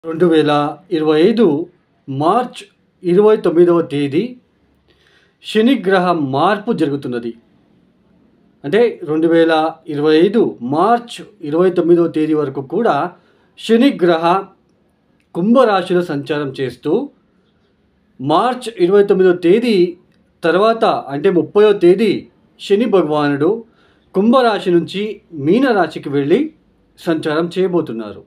రెండు వేల ఇరవై ఐదు మార్చ్ ఇరవై తొమ్మిదవ తేదీ శనిగ్రహ మార్పు జరుగుతున్నది అంటే రెండు వేల ఇరవై ఐదు మార్చ్ ఇరవై తొమ్మిదవ తేదీ వరకు కూడా శనిగ్రహ కుంభరాశిలో సంచారం చేస్తూ మార్చ్ ఇరవై తొమ్మిదవ తేదీ తర్వాత అంటే ముప్పయో తేదీ శని భగవానుడు కుంభరాశి నుంచి మీనరాశికి వెళ్ళి సంచారం చేయబోతున్నారు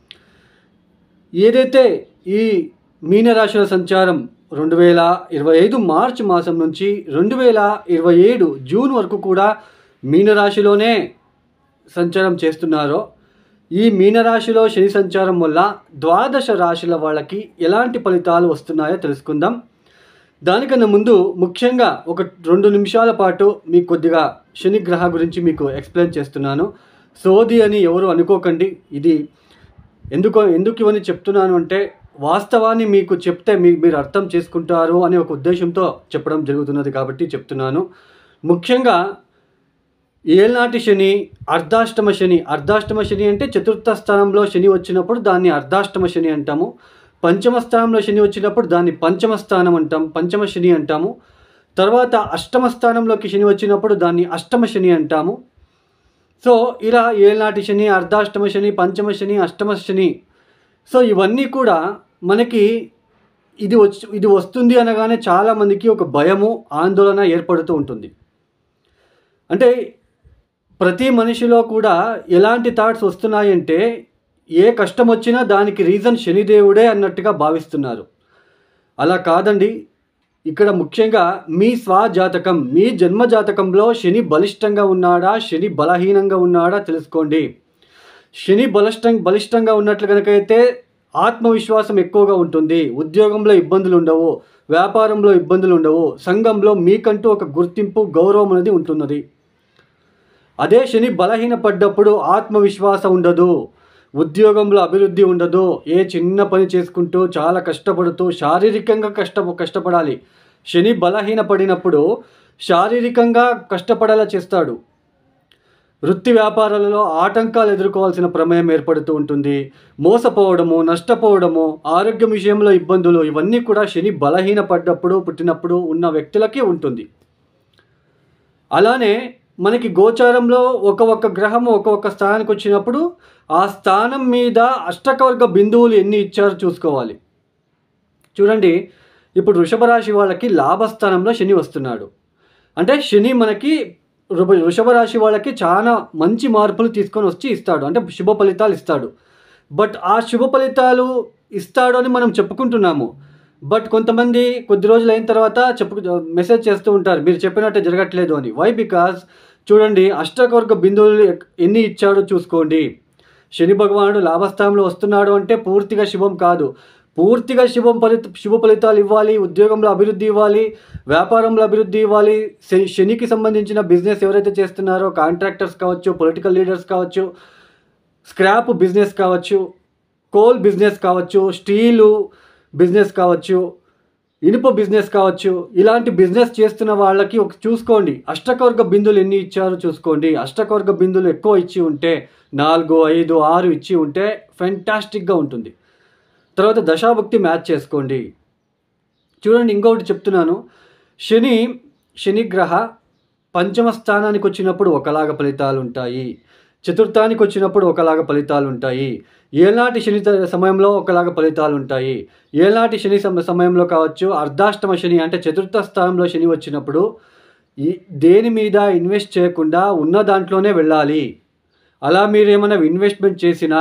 ఏదైతే ఈ మీనరాశుల సంచారం రెండు వేల ఇరవై ఐదు మార్చి మాసం నుంచి రెండు వేల ఇరవై ఏడు జూన్ వరకు కూడా మీనరాశిలోనే సంచారం చేస్తున్నారో ఈ మీనరాశిలో శని సంచారం వల్ల ద్వాదశ రాశుల వాళ్ళకి ఎలాంటి ఫలితాలు వస్తున్నాయో తెలుసుకుందాం దానికన్నా ముందు ముఖ్యంగా ఒక రెండు నిమిషాల పాటు మీకు కొద్దిగా శని గ్రహ గురించి మీకు ఎక్స్ప్లెయిన్ చేస్తున్నాను సోది అని ఎవరు అనుకోకండి ఇది ఎందుకో ఎందుకు ఇవన్నీ చెప్తున్నాను అంటే వాస్తవాన్ని మీకు చెప్తే మీ మీరు అర్థం చేసుకుంటారు అనే ఒక ఉద్దేశంతో చెప్పడం జరుగుతున్నది కాబట్టి చెప్తున్నాను ముఖ్యంగా ఏల్నాటి శని అర్ధాష్టమ శని అర్ధాష్టమ శని అంటే చతుర్థ స్థానంలో శని వచ్చినప్పుడు దాన్ని అర్ధాష్టమ శని అంటాము పంచమ స్థానంలో శని వచ్చినప్పుడు దాన్ని పంచమ స్థానం అంటాం పంచమ శని అంటాము తర్వాత అష్టమ స్థానంలోకి శని వచ్చినప్పుడు దాన్ని అష్టమ శని అంటాము సో ఇలా ఏళ్ళనాటి శని అర్ధాష్టమ శని పంచమ శని అష్టమ శని సో ఇవన్నీ కూడా మనకి ఇది వచ్చి ఇది వస్తుంది అనగానే చాలామందికి ఒక భయము ఆందోళన ఏర్పడుతూ ఉంటుంది అంటే ప్రతి మనిషిలో కూడా ఎలాంటి థాట్స్ వస్తున్నాయంటే ఏ కష్టం వచ్చినా దానికి రీజన్ శనిదేవుడే అన్నట్టుగా భావిస్తున్నారు అలా కాదండి ఇక్కడ ముఖ్యంగా మీ స్వజాతకం మీ జన్మ జాతకంలో శని బలిష్టంగా ఉన్నాడా శని బలహీనంగా ఉన్నాడా తెలుసుకోండి శని బలిష్టం బలిష్టంగా ఉన్నట్లు కనుక అయితే ఆత్మవిశ్వాసం ఎక్కువగా ఉంటుంది ఉద్యోగంలో ఇబ్బందులు ఉండవు వ్యాపారంలో ఇబ్బందులు ఉండవు సంఘంలో మీకంటూ ఒక గుర్తింపు గౌరవం అనేది ఉంటున్నది అదే శని బలహీనపడ్డప్పుడు ఆత్మవిశ్వాసం ఉండదు ఉద్యోగంలో అభివృద్ధి ఉండదు ఏ చిన్న పని చేసుకుంటూ చాలా కష్టపడుతూ శారీరకంగా కష్ట కష్టపడాలి శని బలహీనపడినప్పుడు శారీరకంగా కష్టపడేలా చేస్తాడు వృత్తి వ్యాపారాలలో ఆటంకాలు ఎదుర్కోవాల్సిన ప్రమేయం ఏర్పడుతూ ఉంటుంది మోసపోవడము నష్టపోవడము ఆరోగ్యం విషయంలో ఇబ్బందులు ఇవన్నీ కూడా శని బలహీనపడ్డప్పుడు పుట్టినప్పుడు ఉన్న వ్యక్తులకే ఉంటుంది అలానే మనకి గోచారంలో ఒక ఒక్క గ్రహము ఒక ఒక్క స్థానానికి వచ్చినప్పుడు ఆ స్థానం మీద అష్టకవర్గ బిందువులు ఎన్ని ఇచ్చారో చూసుకోవాలి చూడండి ఇప్పుడు వృషభ రాశి వాళ్ళకి లాభస్థానంలో శని వస్తున్నాడు అంటే శని మనకి వృషభ వృషభ రాశి వాళ్ళకి చాలా మంచి మార్పులు తీసుకొని వచ్చి ఇస్తాడు అంటే శుభ ఫలితాలు ఇస్తాడు బట్ ఆ శుభ ఫలితాలు ఇస్తాడు అని మనం చెప్పుకుంటున్నాము బట్ కొంతమంది కొద్ది రోజులు అయిన తర్వాత చెప్పు మెసేజ్ చేస్తూ ఉంటారు మీరు చెప్పినట్టే జరగట్లేదు అని వై బికాస్ చూడండి అష్టకవర్గ బిందువులు ఎక్- ఎన్ని ఇచ్చాడో చూసుకోండి శని భగవానుడు లాభస్థానంలో వస్తున్నాడు అంటే పూర్తిగా శుభం కాదు పూర్తిగా శుభం ఫలిత శుభ ఫలితాలు ఇవ్వాలి ఉద్యోగంలో అభివృద్ధి ఇవ్వాలి వ్యాపారంలో అభివృద్ధి ఇవ్వాలి శని శనికి సంబంధించిన బిజినెస్ ఎవరైతే చేస్తున్నారో కాంట్రాక్టర్స్ కావచ్చు పొలిటికల్ లీడర్స్ కావచ్చు స్క్రాప్ బిజినెస్ కావచ్చు కోల్ బిజినెస్ కావచ్చు స్టీలు బిజినెస్ కావచ్చు ఇనుప బిజినెస్ కావచ్చు ఇలాంటి బిజినెస్ చేస్తున్న వాళ్ళకి ఒక చూసుకోండి అష్టకవర్గ బిందులు ఎన్ని ఇచ్చారో చూసుకోండి అష్టకవర్గ బిందులు ఎక్కువ ఇచ్చి ఉంటే నాలుగు ఐదు ఆరు ఇచ్చి ఉంటే ఫెంటాస్టిక్గా ఉంటుంది తర్వాత దశాభక్తి మ్యాచ్ చేసుకోండి చూడండి ఇంకొకటి చెప్తున్నాను శని శని గ్రహ పంచమ స్థానానికి వచ్చినప్పుడు ఒకలాగా ఫలితాలు ఉంటాయి చతుర్థానికి వచ్చినప్పుడు ఒకలాగా ఫలితాలు ఉంటాయి ఏనాటి శని త- సమయంలో ఒకలాగా ఫలితాలు ఉంటాయి ఏనాటి శని సమ- సమయంలో కావచ్చు అర్ధాష్టమ శని అంటే చతుర్థ స్థానంలో శని వచ్చినప్పుడు ఈ దేని మీద ఇన్వెస్ట్ చేయకుండా ఉన్న దాంట్లోనే వెళ్ళాలి అలా మీరు ఏమైనా ఇన్వెస్ట్మెంట్ చేసినా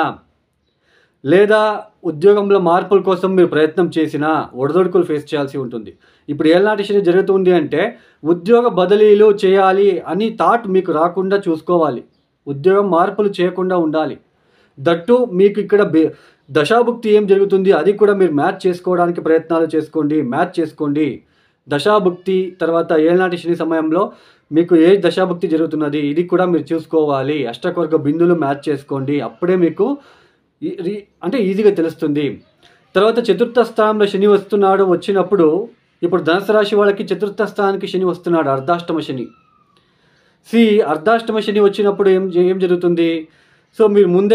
లేదా ఉద్యోగంలో మార్పుల కోసం మీరు ప్రయత్నం చేసినా ఒడదొడుకులు ఫేస్ చేయాల్సి ఉంటుంది ఇప్పుడు ఏళ్ళనాటి శని జరుగుతుంది అంటే ఉద్యోగ బదిలీలు చేయాలి అని థాట్ మీకు రాకుండా చూసుకోవాలి ఉద్యోగం మార్పులు చేయకుండా ఉండాలి దట్టు మీకు ఇక్కడ బే దశాభుక్తి ఏం జరుగుతుంది అది కూడా మీరు మ్యాచ్ చేసుకోవడానికి ప్రయత్నాలు చేసుకోండి మ్యాచ్ చేసుకోండి దశాభుక్తి తర్వాత ఏళ్ళనాటి శని సమయంలో మీకు ఏ దశాభుక్తి జరుగుతున్నది ఇది కూడా మీరు చూసుకోవాలి అష్టకవర్గ బిందులు మ్యాచ్ చేసుకోండి అప్పుడే మీకు ఈ- రీ- అంటే ఈజీగా తెలుస్తుంది తర్వాత చతుర్థ స్థానంలో శని వస్తున్నాడు వచ్చినప్పుడు ఇప్పుడు ధనుసు రాశి వాళ్ళకి చతుర్థ స్థానానికి శని వస్తున్నాడు అర్ధాష్టమ శని సి అర్ధాష్టమ శని వచ్చినప్పుడు ఏం ఏం జరుగుతుంది సో మీరు ముందే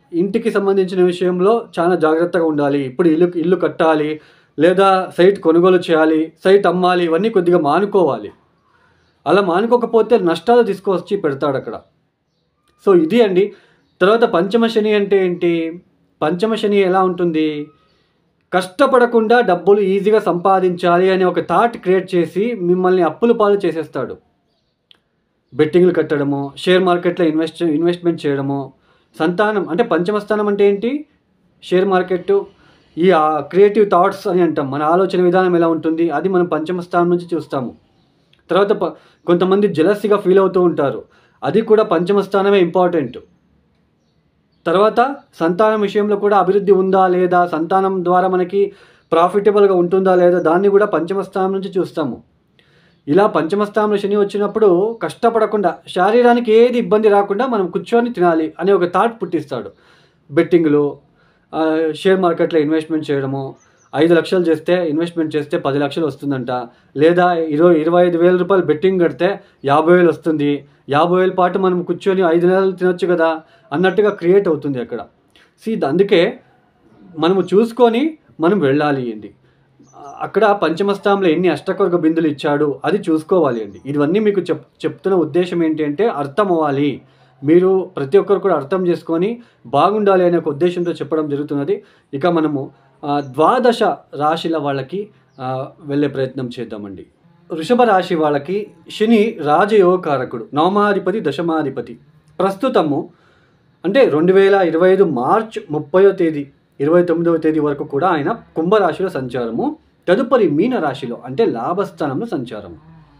ఇంటికి సంబంధించిన విషయంలో చాలా జాగ్రత్తగా ఉండాలి ఇప్పుడు ఇల్లు ఇల్లు కట్టాలి లేదా సైట్ కొనుగోలు చేయాలి సైట్ అమ్మాలి ఇవన్నీ కొద్దిగా మానుకోవాలి అలా మానుకోకపోతే నష్టాలు తీసుకొచ్చి పెడతాడు అక్కడ సో ఇది అండి తర్వాత పంచమ శని అంటే ఏంటి పంచమ శని ఎలా ఉంటుంది కష్టపడకుండా డబ్బులు ఈజీగా సంపాదించాలి అనే ఒక థాట్ క్రియేట్ చేసి మిమ్మల్ని అప్పుల పాలు చేసేస్తాడు బెట్టింగ్లు కట్టడము షేర్ మార్కెట్లో ఇన్వెస్ట్ ఇన్వెస్ట్మెంట్ చేయడము సంతానం అంటే పంచమ స్థానం అంటే ఏంటి షేర్ మార్కెట్ ఈ క్రియేటివ్ థాట్స్ అని అంటాం మన ఆలోచన విధానం ఎలా ఉంటుంది అది మనం పంచమ స్థానం నుంచి చూస్తాము తర్వాత ప- కొంతమంది జలస్గా ఫీల్ అవుతూ ఉంటారు అది కూడా పంచమ స్థానమే ఇంపార్టెంట్ తర్వాత సంతానం విషయంలో కూడా అభివృద్ధి ఉందా లేదా సంతానం ద్వారా మనకి ప్రాఫిటబుల్గా ఉంటుందా లేదా దాన్ని కూడా పంచమ స్థానం నుంచి చూస్తాము ఇలా పంచమ స్థానంలో శని వచ్చినప్పుడు కష్టపడకుండా శారీరానికి ఏది ఇబ్బంది రాకుండా మనం కూర్చొని తినాలి అనే ఒక థాట్ పుట్టిస్తాడు బెట్టింగ్లు ఆ, షేర్ మార్కెట్లో ఇన్వెస్ట్మెంట్ చేయడము ఐదు లక్షలు చేస్తే ఇన్వెస్ట్మెంట్ చేస్తే పది లక్షలు వస్తుందంట లేదా ఇరవై ఇరవై ఐదు వేల రూపాయలు బెట్టింగ్ కడితే యాభై వేలు వస్తుంది యాభై వేల పాటు మనం కూర్చొని ఐదు నెలలు తినొచ్చు కదా అన్నట్టుగా క్రియేట్ అవుతుంది అక్కడ సీ అందుకే మనము చూసుకొని మనం వెళ్ళాలి అండి అక్కడ పంచమస్థానంలో ఎన్ని అష్టకొరగ బిందులు ఇచ్చాడు అది చూసుకోవాలి అండి ఇవన్నీ మీకు చెప్ చెప్తున్న ఉద్దేశం ఏంటి అంటే అర్థం అవ్వాలి మీరు ప్రతి ఒక్కరు కూడా అర్థం చేసుకొని బాగుండాలి అనే ఒక ఉద్దేశంతో చెప్పడం జరుగుతున్నది ఇక మనము ఆ, ద్వాదశ రాశిల వాళ్ళకి ఆ, వెళ్ళే ప్రయత్నం చేద్దామండి వృషభ రాశి వాళ్ళకి శని రాజయోగకారకుడు నవమాధిపతి దశమాధిపతి ప్రస్తుతము అంటే రెండు వేల ఇరవై ఐదు మార్చ్ ముప్పయో తేదీ ఇరవై తొమ్మిదవ తేదీ వరకు కూడా ఆయన కుంభరాశిలో సంచారము తదుపరి మీన రాశిలో అంటే లాభస్థానంలో సంచారము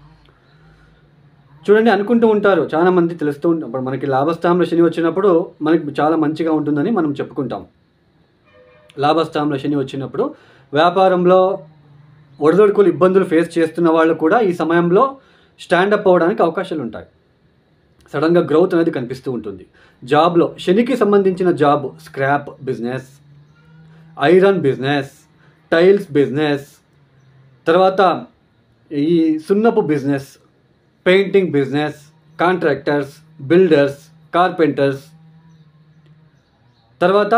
చూడండి అనుకుంటూ ఉంటారు చాలా మంది తెలుస్తూ ఉంటాం ఇప్పుడు మనకి లాభస్థానంలో శని వచ్చినప్పుడు మనకి చాలా మంచిగా ఉంటుందని మనం చెప్పుకుంటాం లాభస్థానంలో శని వచ్చినప్పుడు వ్యాపారంలో ఒడిదొడుకులు ఇబ్బందులు ఫేస్ చేస్తున్న వాళ్ళు కూడా ఈ సమయంలో స్టాండప్ అవ్వడానికి అవకాశాలు ఉంటాయి సడన్గా గ్రోత్ అనేది కనిపిస్తూ ఉంటుంది జాబ్లో శనికి సంబంధించిన job scrap business iron business tiles business తర్వాత ఈ సున్నపు business painting business contractors builders carpenters తర్వాత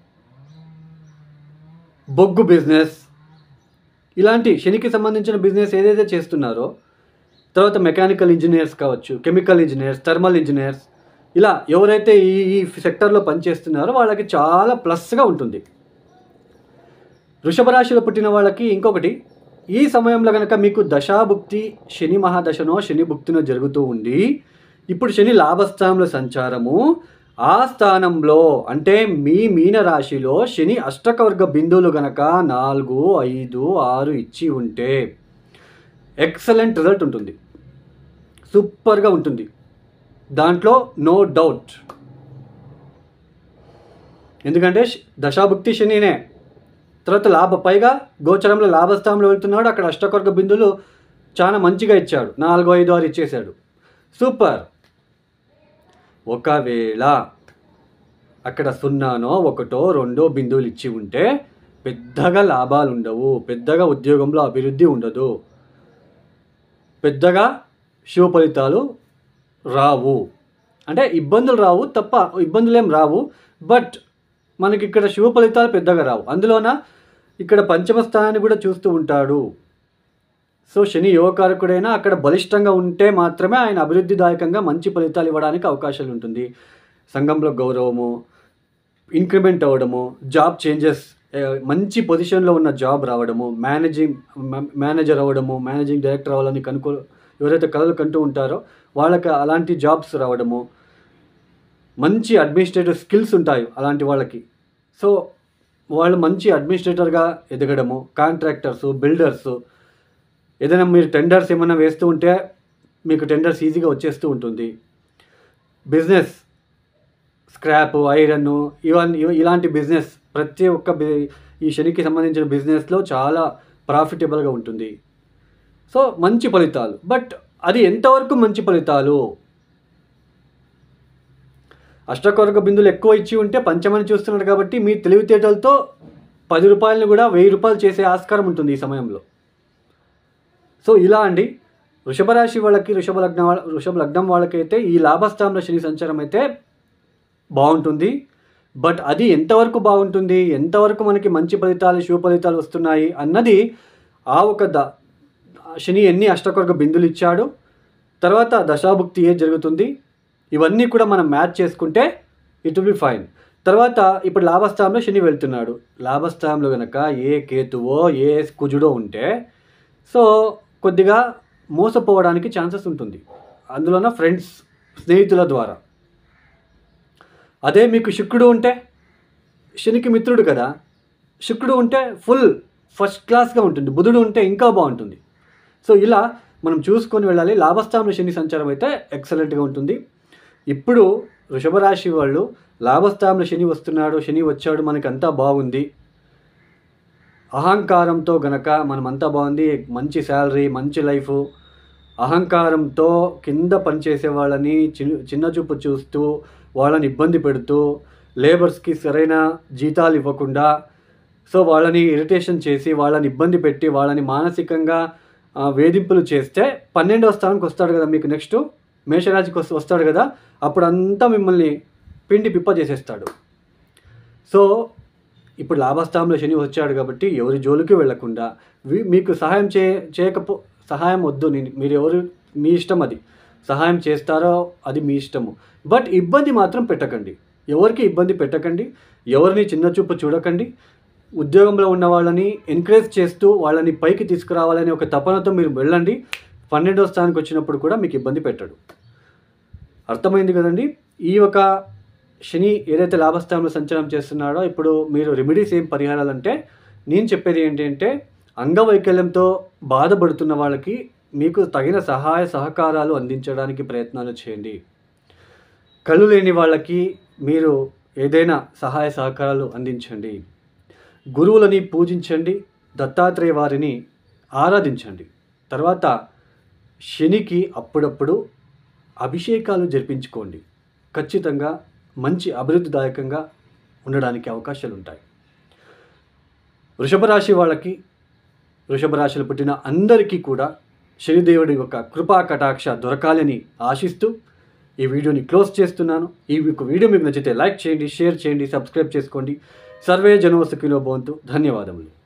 బొగ్గు బిజినెస్ ఇలాంటి శనికి సంబంధించిన బిజినెస్ ఏదైతే చేస్తున్నారో తర్వాత మెకానికల్ ఇంజనీర్స్ కావచ్చు కెమికల్ ఇంజనీర్స్ థర్మల్ ఇంజనీర్స్ ఇలా ఎవరైతే ఈ ఈ సెక్టర్లో పనిచేస్తున్నారో వాళ్ళకి చాలా ప్లస్గా ఉంటుంది వృషభ రాశిలో పుట్టిన వాళ్ళకి ఇంకొకటి ఈ సమయంలో కనుక మీకు దశాభుక్తి శని మహాదశనో శని భుక్తినో జరుగుతూ ఉండి ఇప్పుడు శని లాభస్థానంలో సంచారము ఆ స్థానంలో అంటే మీ మీన రాశిలో శని అష్టకవర్గ బిందువులు గనక నాలుగు ఐదు ఆరు ఇచ్చి ఉంటే ఎక్సలెంట్ రిజల్ట్ ఉంటుంది సూపర్గా ఉంటుంది దాంట్లో నో డౌట్ ఎందుకంటే శ- దశాభుక్తి శనినే తర్వాత లాభ పైగా గోచరంలో లాభస్థానంలో వెళ్తున్నాడు అక్కడ అష్టకొర్గ బిందులు చాలా మంచిగా ఇచ్చాడు నాలుగు ఐదు ఆరు ఇచ్చేశాడు సూపర్ ఒకవేళ అక్కడ సున్నానో ఒకటో రెండో బిందువులు ఇచ్చి ఉంటే పెద్దగా లాభాలు ఉండవు పెద్దగా ఉద్యోగంలో అభివృద్ధి ఉండదు పెద్దగా శుభ ఫలితాలు రావు అంటే ఇబ్బందులు రావు తప్ప ఇబ్బందులు ఏం రావు బట్ మనకి ఇక్కడ శుభ ఫలితాలు పెద్దగా రావు అందులోన ఇక్కడ పంచమ స్థానాన్ని కూడా చూస్తూ ఉంటాడు సో శని యువకారకుడైనా అక్కడ బలిష్టంగా ఉంటే మాత్రమే ఆయన అభివృద్ధిదాయకంగా మంచి ఫలితాలు ఇవ్వడానికి అవకాశాలు ఉంటుంది సంఘంలో గౌరవము ఇంక్రిమెంట్ అవ్వడము జాబ్ చేంజెస్ మంచి పొజిషన్లో ఉన్న జాబ్ రావడము మేనేజింగ్ మేనేజర్ అవ్వడము మేనేజింగ్ డైరెక్టర్ అవ్వాలని కనుకో ఎవరైతే కలలు కంటూ ఉంటారో వాళ్ళకి అలాంటి జాబ్స్ రావడము మంచి అడ్మినిస్ట్రేటివ్ స్కిల్స్ ఉంటాయి అలాంటి వాళ్ళకి సో వాళ్ళు మంచి అడ్మినిస్ట్రేటర్గా ఎదగడము కాంట్రాక్టర్స్ బిల్డర్స్ ఏదైనా మీరు టెండర్స్ ఏమైనా వేస్తూ ఉంటే మీకు టెండర్స్ ఈజీగా వచ్చేస్తూ ఉంటుంది బిజినెస్ స్క్రాప్ ఐరన్ ఇవన్నీ ఇవ- ఇలాంటి బిజినెస్ ప్రతి ఒక్క బి- ఈ శనికి సంబంధించిన బిజినెస్లో చాలా ప్రాఫిటబుల్గా ఉంటుంది సో మంచి ఫలితాలు బట్ అది ఎంతవరకు మంచి ఫలితాలు అష్టకొరక బిందులు ఎక్కువ ఇచ్చి ఉంటే పంచమని చూస్తున్నాడు కాబట్టి మీ తెలివితేటలతో పది రూపాయలని కూడా వెయ్యి రూపాయలు చేసే ఆస్కారం ఉంటుంది ఈ సమయంలో సో ఇలా అండి వృషభ రాశి వాళ్ళకి వృషభ లగ్నం వాళ్ళ వృషభ లగ్నం వాళ్ళకైతే ఈ లాభస్థానంలో శని సంచారం అయితే బాగుంటుంది బట్ అది ఎంతవరకు బాగుంటుంది ఎంతవరకు మనకి మంచి ఫలితాలు శుభ ఫలితాలు వస్తున్నాయి అన్నది ఆ ఒక ద శని ఎన్ని అష్టకొరక బిందులు ఇచ్చాడు తర్వాత దశాభుక్తి ఏ జరుగుతుంది ఇవన్నీ కూడా మనం మ్యాచ్ చేసుకుంటే ఇట్ విల్ బి ఫైన్ తర్వాత ఇప్పుడు లాభస్థానంలో శని వెళ్తున్నాడు లాభస్థానంలో కనుక ఏ కేతువో ఏ కుజుడో ఉంటే సో కొద్దిగా మోసపోవడానికి ఛాన్సెస్ ఉంటుంది అందులోన ఫ్రెండ్స్ స్నేహితుల ద్వారా అదే మీకు శుక్రుడు ఉంటే శనికి మిత్రుడు కదా శుక్రుడు ఉంటే ఫుల్ ఫస్ట్ క్లాస్గా ఉంటుంది బుధుడు ఉంటే ఇంకా బాగుంటుంది సో ఇలా మనం చూసుకొని వెళ్ళాలి లాభస్థానంలో శని సంచారం అయితే ఎక్సలెంట్గా ఉంటుంది ఇప్పుడు వృషభ రాశి వాళ్ళు లాభస్థానంలో శని వస్తున్నాడు శని వచ్చాడు మనకి అంతా బాగుంది అహంకారంతో గనక మనమంతా బాగుంది మంచి శాలరీ మంచి లైఫ్ అహంకారంతో కింద పనిచేసే వాళ్ళని చిన్న చిన్న చూపు చూస్తూ వాళ్ళని ఇబ్బంది పెడుతూ లేబర్స్కి సరైన జీతాలు ఇవ్వకుండా సో వాళ్ళని ఇరిటేషన్ చేసి వాళ్ళని ఇబ్బంది పెట్టి వాళ్ళని మానసికంగా ఆ, వేధింపులు చేస్తే పన్నెండవ స్థానానికి వస్తాడు కదా మీకు నెక్స్ట్ మేషరాశికి వస్- వస్తాడు కదా అప్పుడు అంతా మిమ్మల్ని పిండి పిప్ప చేసేస్తాడు సో ఇప్పుడు లాభస్థానంలో శని వచ్చాడు కాబట్టి ఎవరి జోలికి వెళ్లకుండా వి- మీకు సహాయం చే చేయకపో సహాయం వద్దు నేను మీరు ఎవరు మీ ఇష్టం అది సహాయం చేస్తారో అది మీ ఇష్టము బట్ ఇబ్బంది మాత్రం పెట్టకండి ఎవరికి ఇబ్బంది పెట్టకండి ఎవరిని చిన్న చూపు చూడకండి ఉద్యోగంలో ఉన్న వాళ్ళని ఎంకరేజ్ చేస్తూ వాళ్ళని పైకి తీసుకురావాలనే ఒక తపనతో మీరు వెళ్ళండి పన్నెండో స్థానానికి వచ్చినప్పుడు కూడా మీకు ఇబ్బంది పెట్టడు అర్థమైంది కదండి ఈ ఒక శని ఏదైతే లాభస్థానంలో సంచారం చేస్తున్నాడో ఇప్పుడు మీరు రెమెడీస్ ఏం పరిహారాలు అంటే నేను చెప్పేది ఏంటంటే అంగవైకల్యంతో బాధపడుతున్న వాళ్ళకి మీకు తగిన సహాయ సహకారాలు అందించడానికి ప్రయత్నాలు చేయండి కళ్ళు లేని వాళ్ళకి మీరు ఏదైనా సహాయ సహకారాలు అందించండి గురువులని పూజించండి దత్తాత్రేయ వారిని ఆరాధించండి తర్వాత శనికి అప్పుడప్పుడు అభిషేకాలు జరిపించుకోండి ఖచ్చితంగా మంచి అభివృద్ధిదాయకంగా ఉండడానికి అవకాశాలు ఉంటాయి వృషభ రాశి వాళ్ళకి వృషభ రాశిలో పుట్టిన అందరికీ కూడా శనిదేవుడి యొక్క కృపా కటాక్ష దొరకాలని ఆశిస్తూ ఈ వీడియోని క్లోజ్ చేస్తున్నాను ఈ యొక్క వీడియో మీకు నచ్చితే లైక్ చేయండి షేర్ చేయండి సబ్స్క్రైబ్ చేసుకోండి సర్వే జనోసుకిలో భవంతు ధన్యవాదములు